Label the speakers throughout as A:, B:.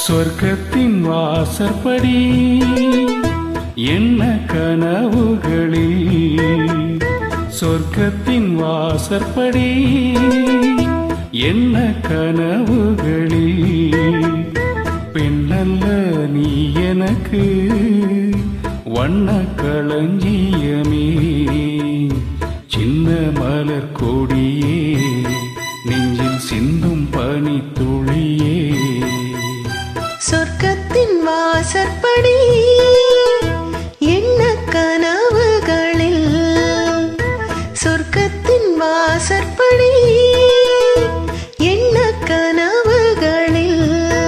A: சொர்க்கத்தின் வாசற்படி என்ன கனவுகளில் சொர்க்கத்தின் வாசற்படி என்ன கனவுகளில் பெண்ணல்ல நீ எனக்கு வண்ண களஞ்சியமே சின்ன மலர் கொடியே நெஞ்சில் சிந்தும் பனித்துளியே
B: சொர்க்கத்தின் வாசற்படி என்ன கனவுகளில் சொர்க்கத்தின் வாசற்படி என்ன கனவுகளில்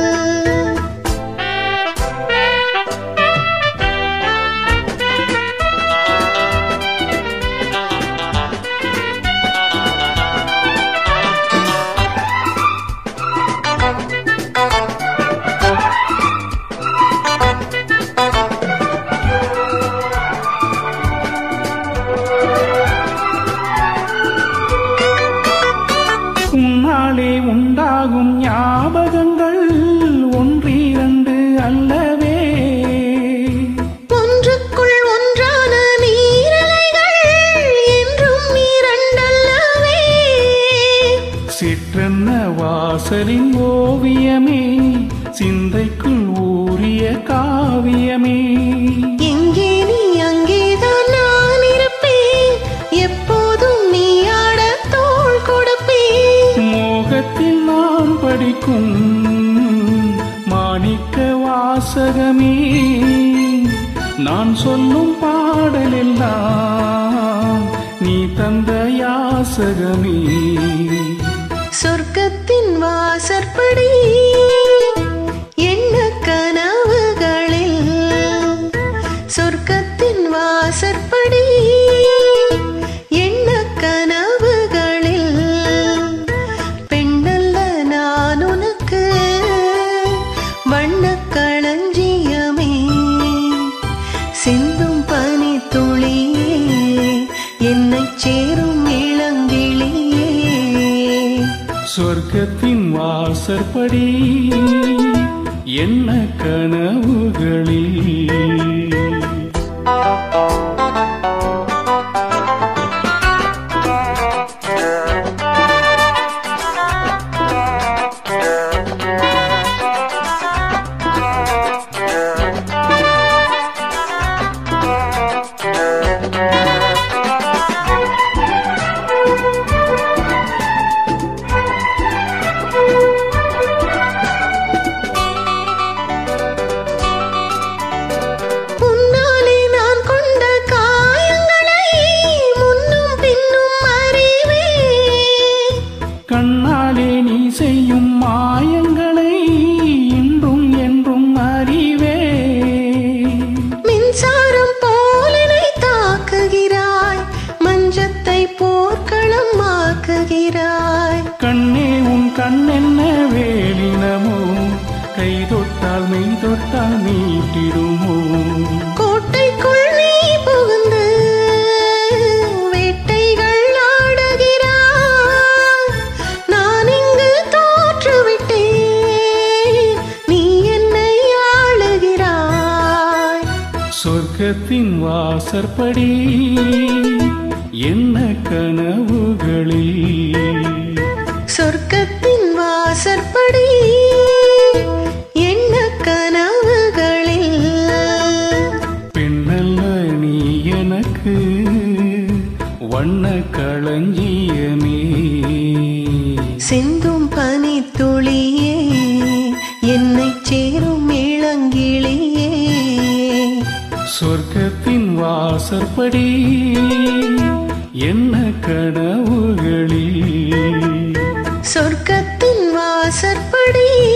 A: உன்னாலே உண்டாகும் ஞாபகங்கள் ஒன்றிரண்டு அல்லவே
B: ஒன்றுக்குள் ஒன்றான நீரலைகள் என்றும் இரண்டல்லவே
A: சிற்றென்ன வாசலின் ஓவியமே சிந்தைக்குள் ஊறிய காவியமே
B: எங்கே நீ அங்கேதான் நான் இருப்பேன் எப்போதும் நீ ஆட தோள் கொடுப்பேன்
A: மோகத்தில் நான் படிக்கும் மாணிக்க வாசகமே நான் சொல்லும் பாடலெல்லாம் நீ தந்த யாசகமே
B: சொர்க்கத்தின் வாசற்படி என்ன கனவுகளில் சொர்க்கத்தின் வாசற்படி என்ன கனவுகளில் பெண்ணல்ல நான் உனக்கு வண்ணக் களஞ்சியமே சிந்தும் பனி துளியே என்னைச் சேரும் இளங்கிளியே
A: சொர்க்கத்தின் வாசற்படி என்ன கனவுகளில்
B: உன்னாலே நான் கொண்ட காயங்களை முன்னும் பின்னும் அறிவே
A: கண்ணாலே நீ செய்யும் மாயங்களை இன்றும் என்றும் அறிவே
B: மின்சாரம் போலனை தாக்குகிறாய் மஞ்சத்தை போர்க்களம் ஆக்குகிறாய்
A: கண்ணே உன் கண்ணென்ன வேலினமோ கை தொட்டால் மெய் தொட்டால் நீட்டிடுமோ
B: கோட்டைக்குள் நீ புகுந்து வேட்டைகள் ஆடுகிறாய் நான் இங்கு தோற்றுவிட்டேன் நீ என்னை ஆளுகிறாய்
A: சொர்க்கத்தின் வாசற்படி என்ன கனவுகளில்
B: சொர்க்கத்தின் வாசற்படி என்ன கனவுகளில்
A: பெண்ணல்ல நீ எனக்கு வண்ண களஞ்சியமே
B: சிந்தும் பனி துளியே என்னைச் சேரும் இளங்கிளியே
A: சொர்க்கத்தின் வாசற்படி என்ன கனவுகளில்
B: சொர்க்கத்தின் வாசற்படி